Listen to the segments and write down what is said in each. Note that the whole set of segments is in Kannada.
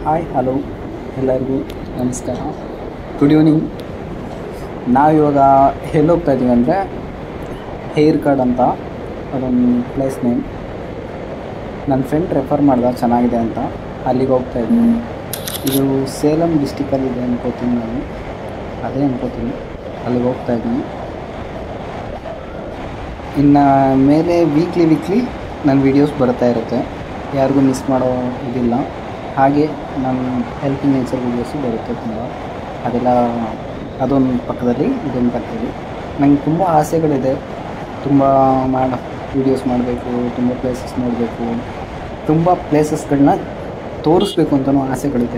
ಹಾಯ್ ಹಲೋ ಎಲ್ಲರಿಗೂ ನಮಸ್ಕಾರ ಗುಡ್ ಈವ್ನಿಂಗ್ ನಾವಿವಾಗ ಎಲ್ಲಿ ಹೋಗ್ತಾ ಇದ್ದೀವಿ ಅಂದರೆ ಹೇರ್ ಕಾರ್ಡ್ ಅಂತ ಅದೊಂದು ಪ್ಲೇಸ್ ನೇಮ್ ನನ್ನ ಫ್ರೆಂಡ್ ರೆಫರ್ ಮಾಡ್ದ ಚೆನ್ನಾಗಿದೆ ಅಂತ ಅಲ್ಲಿಗೆ ಹೋಗ್ತಾ ಇದ್ದೀನಿ ಇದು ಸೇಲಂ ಡಿಸ್ಟಿಕಲ್ಲಿದೆ ಅನ್ಕೋತೀನಿ ನಾನು ಅದೇ ಅನ್ಕೋತೀನಿ ಅಲ್ಲಿಗೆ ಹೋಗ್ತಾ ಇದ್ದೀನಿ ಇನ್ನು ಮೇಲೆ ವೀಕ್ಲಿ ವೀಕ್ಲಿ ನನ್ನ ವೀಡಿಯೋಸ್ ಬರ್ತಾ ಇರುತ್ತೆ ಯಾರಿಗೂ ಮಿಸ್ ಮಾಡೋ ಇದಿಲ್ಲ ಹಾಗೆ ನನ್ನ ಹೆಲ್ಪಿಂಗ್ ನೇಚರ್ ವೀಡಿಯೋಸು ಬರುತ್ತೆ ತುಂಬ ಅದೆಲ್ಲ ಅದೊಂದು ಪಕ್ಕದಲ್ಲಿ ಇದೊಂದು ಪಕ್ಕದಲ್ಲಿ ನಂಗೆ ತುಂಬ ಆಸೆಗಳಿದೆ ತುಂಬ ಮಾಡ ವೀಡಿಯೋಸ್ ಮಾಡಬೇಕು ತುಂಬ ಪ್ಲೇಸಸ್ ನೋಡಬೇಕು ತುಂಬ ಪ್ಲೇಸಸ್ಗಳನ್ನ ತೋರಿಸ್ಬೇಕು ಅಂತಲೂ ಆಸೆಗಳಿದೆ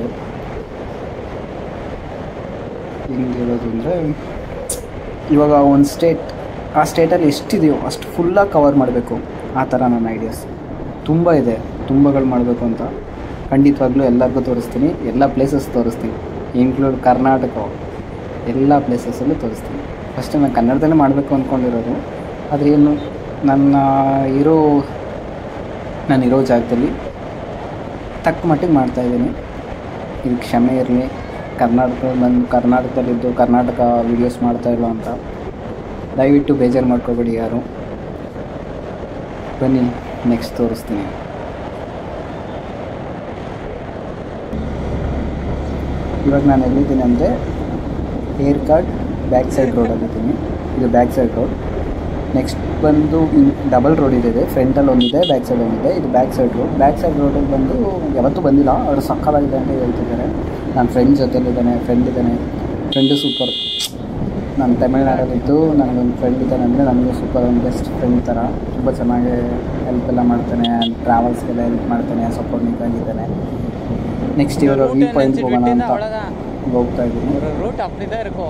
ಹೆಂಗೆ ಹೇಳೋದು ಅಂದರೆ ಇವಾಗ ಒಂದು ಸ್ಟೇಟ್ ಆ ಸ್ಟೇಟಲ್ಲಿ ಎಷ್ಟಿದೆಯೋ ಅಷ್ಟು ಫುಲ್ಲಾಗಿ ಕವರ್ ಮಾಡಬೇಕು ಆ ಥರ ನನ್ನ ಐಡಿಯಾಸ್ ತುಂಬ ಇದೆ ತುಂಬಗಳು ಮಾಡಬೇಕು ಅಂತ ಖಂಡಿತವಾಗ್ಲೂ ಎಲ್ಲರಿಗೂ ತೋರಿಸ್ತೀನಿ ಎಲ್ಲ ಪ್ಲೇಸಸ್ ತೋರಿಸ್ತೀನಿ ಇನ್ಕ್ಲೂಡ್ ಕರ್ನಾಟಕ ಎಲ್ಲ ಪ್ಲೇಸಸ್ಸಲ್ಲೂ ತೋರಿಸ್ತೀನಿ ಫಸ್ಟ್ ನಾನು ಕನ್ನಡದಲ್ಲೇ ಮಾಡಬೇಕು ಅಂದ್ಕೊಂಡಿರೋದು ಆದರೆ ಏನು ನನ್ನ ಇರೋ ನಾನು ಇರೋ ಜಾಗದಲ್ಲಿ ತಕ್ಕ ಮಟ್ಟಿಗೆ ಮಾಡ್ತಾಯಿದ್ದೀನಿ ಇದು ಕ್ಷಮೆ ಇರಲಿ ಕರ್ನಾಟಕ ಬಂದು ಕರ್ನಾಟಕದಲ್ಲಿದ್ದು ಕರ್ನಾಟಕ ವೀಡಿಯೋಸ್ ಮಾಡ್ತಾ ಇಲ್ಲ ಅಂತ ದಯವಿಟ್ಟು ಬೇಜಾರು ಮಾಡ್ಕೋಬೇಡಿ ಯಾರು ಬನ್ನಿ ನೆಕ್ಸ್ಟ್ ತೋರಿಸ್ತೀನಿ ಇವಾಗ ನಾನು ಎಲ್ಲಿದ್ದೀನಿ ಅಂದರೆ ಹೇರ್ ಕಾರ್ಡ್ ಬ್ಯಾಕ್ ಸೈಡ್ ರೋಡಲ್ಲಿದ್ದೀನಿ ಇದು ಬ್ಯಾಕ್ ಸೈಡ್ ರೋಡ್ ನೆಕ್ಸ್ಟ್ ಬಂದು ಡಬಲ್ ರೋಡ್ ಇದೆ ಫ್ರಂಟಲ್ಲಿ ಒಂದಿದೆ ಬ್ಯಾಕ್ ಸೈಡ್ ಒಂದಿದೆ ಇದು back side road back side ರೋಡಲ್ಲಿ ಬಂದು ಯಾವತ್ತೂ ಬಂದಿಲ್ಲ ಅವರು ಸಕ್ಕತ್ತಾಗಿದೆ ಅಂತ ಹೇಳ್ತಿದ್ದಾರೆ ನನ್ನ ಫ್ರೆಂಡ್ ಜೊತೆಲಿದ್ದಾನೆ ಫ್ರೆಂಡ್ ಇದ್ದಾನೆ ಫ್ರೆಂಡು ಸೂಪರ್ ನಾನು ತಮಿಳ್ನಾಡಲ್ಲಿದ್ದು ನನಗೊಂದು ಫ್ರೆಂಡ್ ಇದ್ದಾನೆ ಅಂದರೆ ನನಗೂ ಸೂಪರ್ ಒಂದು ಬೆಸ್ಟ್ ಫ್ರೆಂಡ್ ಥರ ತುಂಬ ಚೆನ್ನಾಗಿ ಹೆಲ್ಪ್ ಎಲ್ಲ ಮಾಡ್ತಾನೆ ಟ್ರಾವೆಲ್ಸ್ಗೆಲ್ಲ ಹೆಲ್ಪ್ ಮಾಡ್ತಾನೆ ಸಪೋರ್ಟಿಂಗ್ ಆಗಿದ್ದಾನೆ ನೆಕ್ಸ್ಟ್ ಇವಾಗ ವ್ಯೂ ಪಾಯಿಂಟ್ ಹೋಗೋಣ ಅಂತ ಹೋಗ್ತಾ ಇದ್ದೀನಿ ரூட் அப்படிதான் இருக்கும்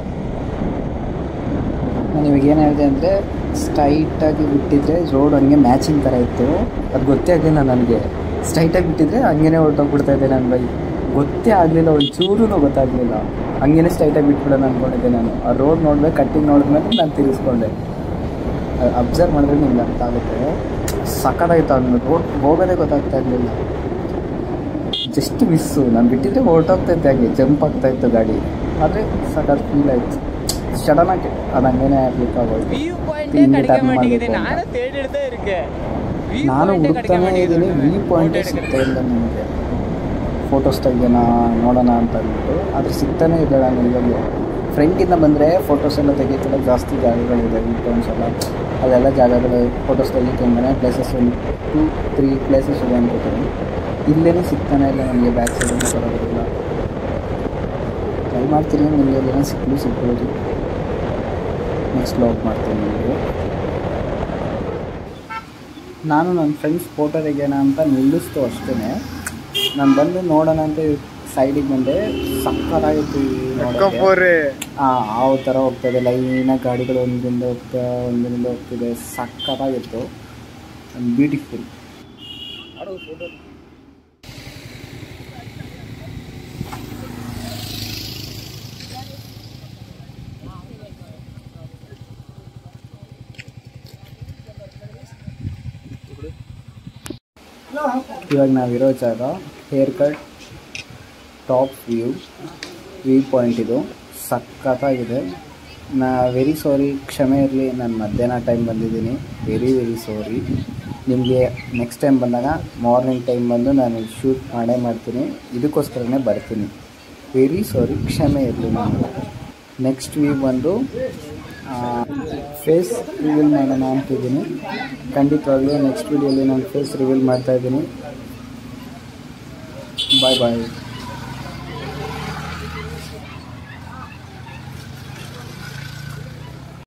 ನಾನು ಇವಾಗ ಏನು ಹೇಳಿದೆ ಅಂದರೆ ಸ್ಟ್ರೈಟಾಗಿ ಬಿಟ್ಟಿದ್ರೆ ರೋಡ್ ಹಂಗೆ ಮ್ಯಾಚಿಂಗ್ ಥರ ಇತ್ತು ಅದು ಗೊತ್ತೇ ಆಗಲಿಲ್ಲ ನನಗೆ ಸ್ಟ್ರೈಟಾಗಿ ಬಿಟ್ಟಿದ್ರೆ ಹಂಗೇನೆ ಹೊರಟೋಗ್ಬಿಡ್ತಾ ಇದ್ದೆ ನನ್ನ ಬೈ ಗೊತ್ತೇ ಆಗಲಿಲ್ಲ ಒಂಚೂರು ಗೊತ್ತಾಗಲಿಲ್ಲ ಹಂಗೇನೆ ಸ್ಟ್ರೈಟಾಗಿ ಬಿಟ್ಬಿಡೋಣ ಅಂದ್ಕೊಂಡಿದ್ದೆ ನಾನು ಆ ರೋಡ್ ನೋಡಿದ್ರೆ ಕಟ್ಟಿಂಗ್ ನೋಡಿದ್ಮೇಲೆ ನಾನು ತಿರ್ಗಿಸ್ಕೊಂಡೆ ಅಬ್ಸರ್ವ್ ಮಾಡಿದ್ರೆ ನಿಮ್ಗೆ ಅರ್ಥ ಆಗುತ್ತೆ ಸಖತ್ತಾಗಿತ್ತು ಅದನ್ನು ರೋಡ್ ಹೋಗೋದೇ ಗೊತ್ತಾಗ್ತಾ ಇರಲಿಲ್ಲ ಜಸ್ಟ್ ಮಿಸ್ಸು ನಾನು ಬಿಟ್ಟಿದ್ರೆ ಹೊರಟೋಗ್ತಾ ಇದ್ದೆ ಹಾಗೆ ಜಂಪ್ ಆಗ್ತಾ ಇತ್ತು ಗಾಡಿ ಆದರೆ ಸಖತ್ ಫೀಲ್ ಆಯಿತು ಸಡನ್ನಾಗಿ ಅದು ಹಂಗೇನೆ ಆಗ್ಲಿಕ್ಕೆ ಆಗೋಯ್ತು வியூ பாயிண்டே இங்க கிடைக்க turn மாட்டேங்குது ಮಾಡ್ಬೇಕು நானும் தேடிட்டு தான் இருக்கேன் View ನಾನು point ஏ கிடைக்க ಹುಡುಕ್ತಾನೆ மாட்டேங்குது ಇದ್ದೀನಿ ವ್ಯೂ ಪಾಯಿಂಟೇ photo ಸಿಗ್ತಾ ಇಲ್ಲ ನಿಮಗೆ ಫೋಟೋಸ್ ತೆಗ್ಯೋಣ ನೋಡೋಣ ಅಂತ ಅಂದ್ಬಿಟ್ಟು ಆದರೆ ಸಿಗ್ತಾನೆ ಇಲ್ಲ ನಾನು ಇವಾಗಲೂ ಫ್ರೆಂಡಿಂದ ಬಂದರೆ ಫೋಟೋಸ್ ಎಲ್ಲ ತೆಗಿಯೋಕ್ಕೆಲ್ಲ ಜಾಸ್ತಿ ಜಾಗಗಳಿದೆ ವ್ಯೂ ಪಾಯಿಂಟ್ಸ್ ಎಲ್ಲ ಅಲ್ಲೆಲ್ಲ ಜಾಗಗಳು ಫೋಟೋಸ್ ತೆಗಿಕೊಂಡ್ರೆ ಪ್ಲೇಸಸ್ ಒಂದು ಟೂ ತ್ರೀ ಪ್ಲೇಸಸ್ ಇದೆ ಅನ್ಕೋತೀನಿ ಇಲ್ಲೇನೇ ಸಿಗ್ತಾನೆ ಇಲ್ಲ ನನಗೆ ಬ್ಯಾಕ್ ಸೈಡಲ್ಲಿ ಬರೋದಿಲ್ಲ ಟ್ರೈ ಮಾಡ್ತೀನಿ ನಿಮಗೆ ಎಲ್ಲ ಸಿಕ್ಕಲು ಸಿಗ್ಬೋದು ನೆಕ್ಸ್ಟ್ ಲಾಗ್ ಮಾಡ್ತೀನಿ ನಿಮಗೆ ನಾನು ನನ್ನ ಫ್ರೆಂಡ್ಸ್ ಫೋಟೋ ತೆಗೆಯೋಣ ಅಂತ ನಿಲ್ಲಿಸ್ತು ಅಷ್ಟೇ ನಾನು ಬಂದು ನೋಡೋಣ ಅಂತ ಸೈಡಿಗೆ ಬಂದೆ ಸಕ್ಕತ್ತಾಗಿತ್ತು ಈ ನೋಡೋಕ್ಕೆ. ಆ ಆ ಥರ ಹೋಗ್ತದೆ ಲೈನಾಗಿ ಗಾಡಿಗಳು ಒಂದಿಂದ ಹೋಗ್ತಾ ಒಂದರಿಂದ ಹೋಗ್ತಿದೆ ಸಕ್ಕತ್ತಾಗಿತ್ತು ಬ್ಯೂಟಿಫುಲ್ ಇವಾಗ ನಾವಿರೋ ಜಾಗ hair cut top view view point ಇದು ಸಖತ್ತಾಗಿದೆ ನಾ ವೆರಿ ಸಾರಿ ಕ್ಷಮೆ ಇರಲಿ ನಾನು ಮಧ್ಯಾಹ್ನ ಟೈಮ್ ಬಂದಿದ್ದೀನಿ ವೆರಿ ವೆರಿ ಸಾರಿ ನಿಮಗೆ ನೆಕ್ಸ್ಟ್ ಟೈಮ್ ಬಂದಾಗ ಮಾರ್ನಿಂಗ್ ಟೈಮ್ ಬಂದು ನಾನು ಶೂಟ್ ಮಾಡೇ ಮಾಡ್ತೀನಿ ಇದಕ್ಕೋಸ್ಕರನೇ ಬರ್ತೀನಿ ವೆರಿ ಸಾರಿ ಕ್ಷಮೆ ಇರಲಿ ನಾನು ನೆಕ್ಸ್ಟ್ ವೀಕ್ ಬಂದು ಫೇಸ್ ರಿವೀಲ್ ಮಾಡೋಣ ಅಂತಿದ್ದೀನಿ ಖಂಡಿತವಾಗ್ಲೂ ನೆಕ್ಸ್ಟ್ ವೀಡಿಯೋಲಿ ನಾನು ಫೇಸ್ ರಿವೀಲ್ ಮಾಡ್ತಾಯಿದ್ದೀನಿ ಬಾಯ್ ಬಾಯ್